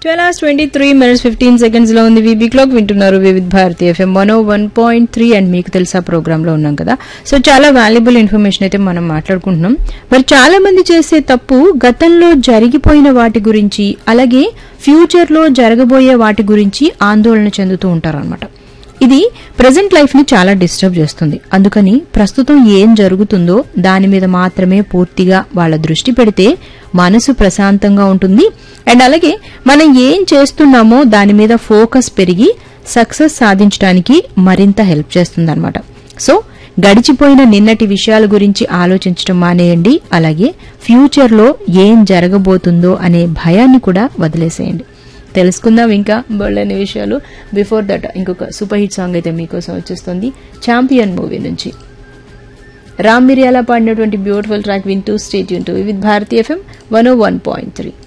twelve hours twenty three minutes fifteen seconds లో ఉంది VB clock వింటున్నారు Vividh Bharati FM one one point three and మీకు తెలుసా ప్రోగ్రామ్ లో ఉన్నాం కదా సో చాలా వాల్యుబుల్ ఇన్ఫర్మేషన్ అయితే మనం మాట్లాడుకుంటున్నాం మరి చాలా మంది చేసే తప్పు గతంలో జరిగిపోయిన వాటి గురించి అలాగే ఫ్యూచర్ లో జరగబోయే వాటి గురించి ఆందోళన చెందుతూ ఉంటారన్నమాట ఇది ప్రజెంట్ లైఫ్ ని చాలా డిస్టర్బ్ చేస్తుంది అందుకని ప్రస్తుతం ఏం జరుగుతుందో దాని మీద మాత్రమే పూర్తిగా వాళ్ళ దృష్టి పెడితే మనసు ప్రశాంతంగా ఉంటుంది అండ్ అలాగే మనం ఏం చేస్తున్నామో దాని మీద ఫోకస్ పెరిగి సక్సెస్ సాధించడానికి మరింత హెల్ప్ చేస్తుంది సో గడిచిపోయిన నిన్నటి విషయాల గురించి ఆలోచించడం మానేయండి అలాగే ఫ్యూచర్లో ఏం జరగబోతుందో అనే భయాన్ని కూడా వదిలేసేయండి తెలుసుకుందాం ఇంకా బోల్డని విషయాలు బిఫోర్ దట్ ఇంకొక సూపర్ హిట్ సాంగ్ అయితే మీకోసం వచ్చేస్తుంది ఛాంపియన్ మూవీ నుంచి రామ్ మిరియాల పాడినటువంటి బ్యూటిఫుల్ ట్రాక్ వింటూ స్టేట్ యూన్ to with Bharati FM one one point three